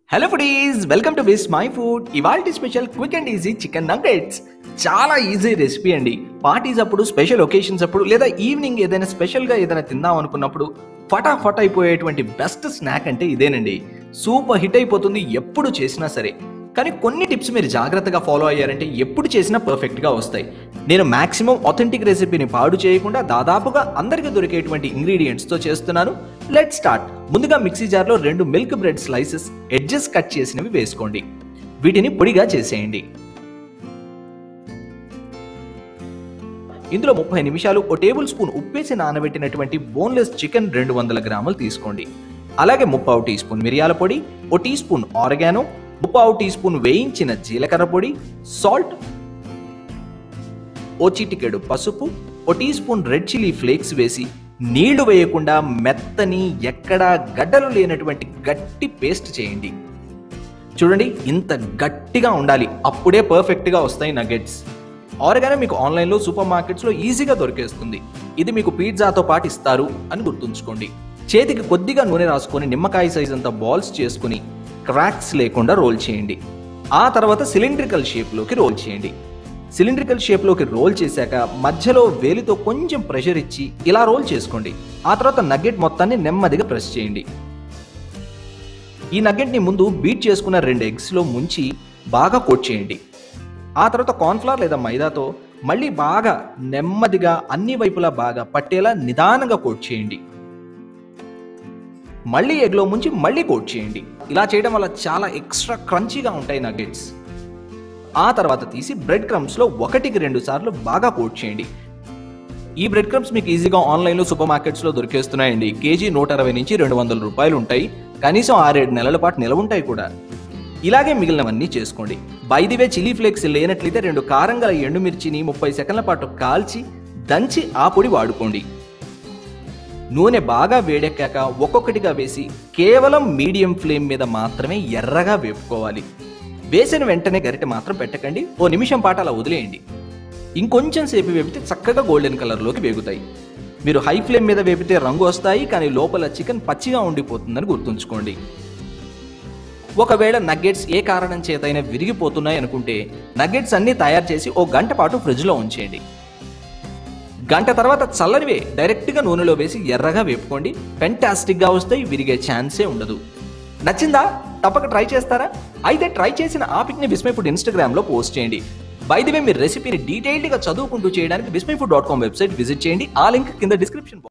hello foodies welcome to Vismai food ఇవాల్టి special quick and easy chicken nuggets చాలా easy recipe అండి parties అప్పుడు special occasions అప్పుడు లేదా ఈవినింగ్ ఏదైనా స్పెషల్గా ఏదైనా తిందాం అనుకున్నప్పుడు ఫటాఫట్ అయిపోయేటువంటి బెస్ట్ స్నాక్ అంటే ఇదేనండి సూపర్ హిట్ అయిపోతుంది ఎప్పుడు చేసినా సరే కానీ కొన్ని టిప్స్ మీరు జాగ్రత్తగా ఫాలో అయ్యారంటే ఎప్పుడు చేసినా పర్ఫెక్ట్గా వస్తాయి నేను మాక్సిమం ఆథెంటిక్ రెసిపీని పాడు చేయకుండా దాదాపుగా అందరికీ దొరికేటువంటి ఇంగ్రీడియంట్స్తో చేస్తున్నాను లెట్ స్టార్ట్ ముందుగా మిక్సీ జార్లో రెండు milk bread slices edges cut చేసినవి వేసుకోండి వీటిని పొడిగా చేసేయండి ఇందులో ముప్పై నిమిషాలు ఓ టేబుల్ స్పూన్ ఉప్పేసి నానబెట్టినటువంటి బోన్లెస్ చికెన్ రెండు వందల గ్రాములు తీసుకోండి అలాగే ముప్పావు టీ స్పూన్ మిరియాల పొడి ఓ టీ స్పూన్ ఆర్గానో ముప్పావు టీ స్పూన్ వేయించిన జీలకర్ర పొడి సాల్ట్ ఓ చిటికెడు పసుపు ఓ teaspoon red chilli flakes వేసి నీళ్లు వేయకుండా మెత్తని ఎక్కడా గడ్డలు లేనటువంటి గట్టి పేస్ట్ చేయండి చూడండి ఇంత గట్టిగా ఉండాలి అప్పుడే పర్ఫెక్ట్గా వస్తాయి నగెట్స్ ఆర్గానో మీకు ఆన్లైన్లో సూపర్ మార్కెట్స్లో ఈజీగా దొరికేస్తుంది ఇది మీకు పిజ్జాతో పాటు ఇస్తారు అని గుర్తుంచుకోండి చేతికి కొద్దిగా నూనె రాసుకొని నిమ్మకాయ సైజ్ అంత బాల్స్ చేసుకుని క్రాక్స్ లేకుండా రోల్ చేయండి ఆ తర్వాత సిలిండ్రికల్ షేప్లోకి రోల్ చేయండి సిలిండ్రికల్ షేప్లోకి రోల్ చేశాక మధ్యలో వేలితో కొంచెం ప్రెషర్ ఇచ్చి ఇలా రోల్ చేసుకోండి ఆ తర్వాత నగ్గెట్ మొత్తాన్ని నెమ్మదిగా ప్రెస్ చేయండి ఈ నగ్గెట్ని ముందు బీట్ చేసుకున్న రెండు ఎగ్స్లో ముంచి బాగా కోట్ చేయండి ఆ తర్వాత కార్న్ఫ్లవర్ లేదా మైదాతో మళ్ళీ బాగా నెమ్మదిగా అన్ని వైపులా బాగా పట్టేలా నిదానంగా కోట్ చేయండి మళ్ళీ ఎగ్లో ముంచి మళ్ళీ కోట్ చేయండి ఇలా చేయడం వల్ల చాలా ఎక్స్ట్రా క్రంచీగా ఉంటాయి నగ్గెట్స్ ఆ తర్వాత తీసి బ్రెడ్ క్రమ్స్లో ఒకటికి రెండు సార్లు బాగా కోట్ చేయండి ఈ బ్రెడ్ క్రమ్స్ మీకు ఈజీగా ఆన్లైన్లో సూపర్ మార్కెట్స్లో దొరికేస్తున్నాయండి కేజీ నూట అరవై నుంచి రెండు వందల రూపాయలు ఉంటాయి కనీసం ఆరేడు నెలల పాటు నిలవ ఉంటాయి కూడా ఇలాగే మిగిలినవన్నీ చేసుకోండి బైదివే చిల్లీ ఫ్లేక్స్ లేనట్లయితే రెండు కారం గల ఎండుమిర్చిని ముప్పై సెకండ్ల పాటు కాల్చి దంచి ఆ పొడి వాడుకోండి నూనె బాగా వేడెక్కాక ఒక్కొక్కటిగా వేసి కేవలం మీడియం ఫ్లేమ్ మీద మాత్రమే ఎర్రగా వేపుకోవాలి వేసిన వెంటనే గరిటె మాత్రం పెట్టకండి ఓ నిమిషం పాటు అలా వదిలేయండి ఇంకొంచెం సేపు వేపితే చక్కగా గోల్డెన్ కలర్లోకి వేగుతాయి మీరు హై ఫ్లేమ్ మీద వేపితే రంగు వస్తాయి కానీ లోపల చికెన్ పచ్చిగా ఉండిపోతుందని గుర్తుంచుకోండి ఒకవేళ నగ్గెట్స్ ఏ కారణం చేతైనా విరిగిపోతున్నాయి అనుకుంటే నగ్గెట్స్ అన్నీ తయారు చేసి ఓ గంట పాటు ఫ్రిడ్జ్లో ఉంచేయండి గంట తర్వాత చల్లనివే డైరెక్ట్గా నూనెలో వేసి ఎర్రగా వేపుకోండి ఫెంటాస్టిక్గా వస్తాయి విరిగే ఛాన్సే ఉండదు నచ్చిందా తప్పక ట్రై చేస్తారా అయితే ట్రై చేసిన ఆ పిక్ని విస్మయ్ ఫుడ్ ఇన్స్టాగ్రామ్లో పోస్ట్ చేయండి బై ది వే మీ రెసిపీని డీటెయిల్డ్గా చదువుకుంటూ చేయడానికి Vismai food dot com website visit చేయండి ఆ లింక్ కింద డిస్క్రిప్షన్